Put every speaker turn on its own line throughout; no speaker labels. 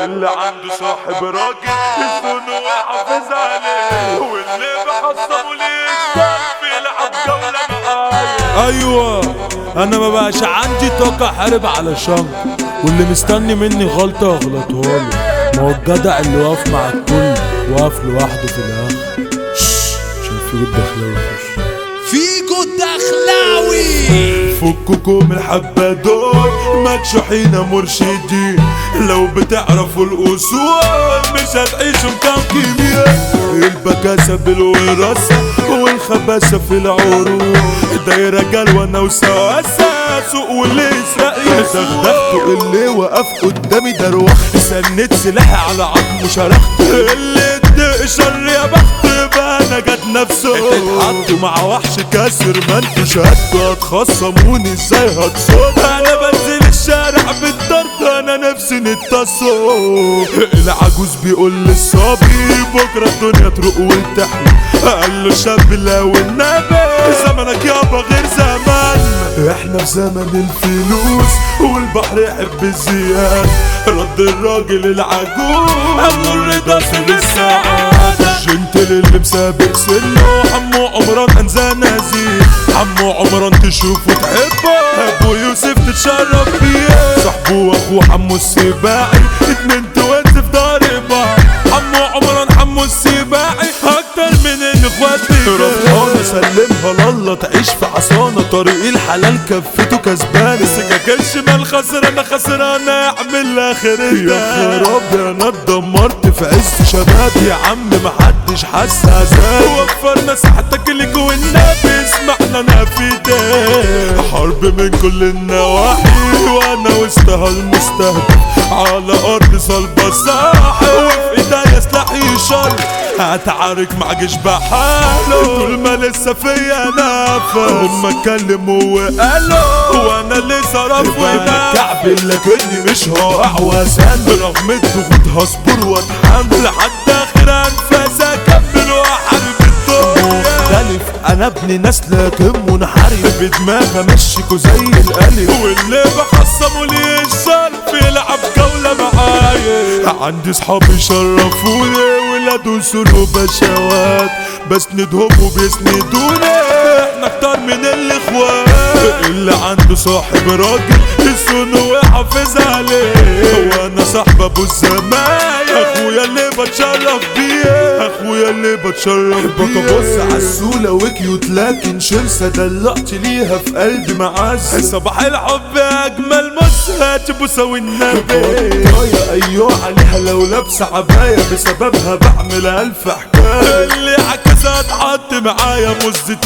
اللي عنده صاحب راجل يكون ويحافظ عليه واللي بحصله ليه بيلعب جولة معايا
ايوه انا ما بقاش عندي طاقة احارب على شنك واللي مستني مني غلطة اغلطها له ما هو الجدع اللي واقف مع الكل واقف لوحده في الاخر شش، شايفين الدخلاوي خش
فيجو الدخلاوي
فككوا من الحبة دول مكشوحين مرشدين لو بتعرفوا الأصول مش هتعيشوا مكان كيمياء البكاسة بالوراثة والخباثة في العروق دايرة جلوة وسواسة سوق واللي يسرق دغدغته اللي وقف قدامي دروخ سنت سلاحي على عظمه شرخت اللي ادى شر يا بخت بقى انا جت نفسه تتحطوا مع وحش كاسر ما انتوا شهدتوا هتخصموني ازاي هتصد انا بنزل الشارع بالضرب انا نفسي نتصل العجوز بيقول للصبي بكره الدنيا تروق وتحلى قال له شاب لا والنبي زمنك يابا غير زمان احنا في زمن الفلوس والبحر يحب الزياد رد الراجل العجوز ابو الرضا سيب السعادة جنتل اللي مسابق سنه حمو عمران انزا نزيه حمو عمران تشوفه تحبه ابو يوسف تتشرف بيه صاحبه واخوه حمو السباعي اتنين توانس في دار بعض حمو عمران حمو السباعي اكتر من الاخوات ربنا سلمها لله تعيش في حصانه طريق الحلال كفته كسبان السكاكين شمال خسرانه خسرانه اعمل اخرتها يا خراب انا اتدمرت في عز شباب يا عم محدش حس عذاب وفرنا ساعتك ليك والنبي اسمعنا انا في ده حرب من كل النواحي وانا وسطها المستهدف على ارض صلبة صاحي وفي ايديا سلاحي شر هتعارك مع جيش بحاله طول ما لسه فيا نفس هما اتكلموا وقالوا وانا اللي صرف وبقى كعب لكني مش هقع واسند رغم الضغوط هصبر واتحمل لحد اخر انفاس اكمل واحارب الدنيا مختلف انا ابن ناس لكن منحرف بدماغ امشيكوا زي الالف واللي بخصموا لي الشرف يلعب جولة معايا عندي صحابي يشرفوني ولاد وسلو بشوات بسندهم وبيسندوني احنا اكتر من الاخوات اللي عنده صاحب راجل يسونه ويحافظ عليه وانا صاحب ابو الزمان اخويا اللي بتشرف بيه اخويا اللي بتشرف بيه بص عالسولة وكيوت لكن شمسة دلعت ليها في قلبي معز صباح الحب اجمل مسها تبوسة والنبي يا ايوه عليها لو لابسة عباية بسببها بعمل الف حكاية اللي عكسها اتحط معايا مزتي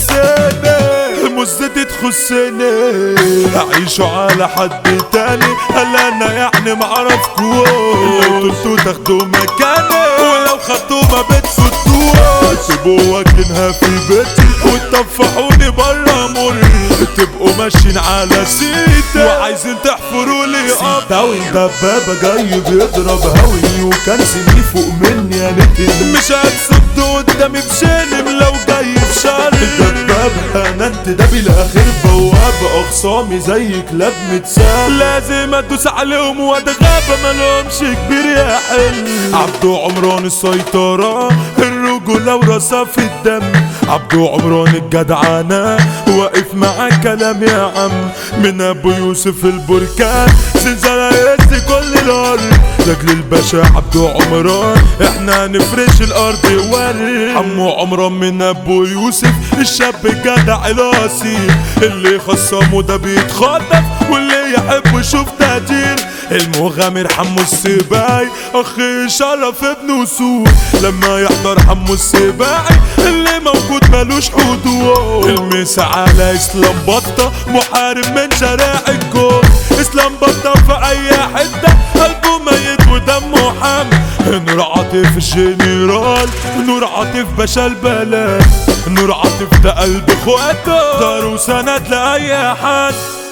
تخصني مزتي تخصني اعيشوا على حد تاني هل انا يعني معرفكوش لو تنسوا تاخدوا مكاني ولو خدتوا ما بتسدوش تبقوا واكلينها في بيتي وتطفحوني برا مري تبقوا ماشيين على سيتي وعايزين تحفروا لي قبر دبابة جاي بيضرب هوي وكان سني فوق مني يا نتن مش هتصد قدامي بشلم لو جاي بشر دبابة انا انت ده بالاخر بوابة اخصامي زي كلاب متسال لازم ادوس عليهم واتغابى مالهمش كبير يا حلم عبدو عمران السيطرة الرجولة وراسها في الدم عبدو عمران الجدعانة واقف مع كلام يا عم من ابو يوسف البركان زلزال هيهز كل الارض لاجل الباشا عبدو عمران احنا نفرش الارض وري حمو عمران من ابو يوسف الشاب الجدع الاصيل اللي خصمه ده بيتخطف واللي يحب يشوف تقدير المغامر حمو السباعي اخي شرف ابن وسود لما يحضر حمو السباعي اللي موجود ملوش حدود المسا على اسلام بطة محارب من شارع الكون اسلام بطة في اي حتة قلبه ميت ودمه حم نور عاطف الجنرال نور عاطف باشا البلد نور عاطف ده قلب اخواته دار وسند لاي حد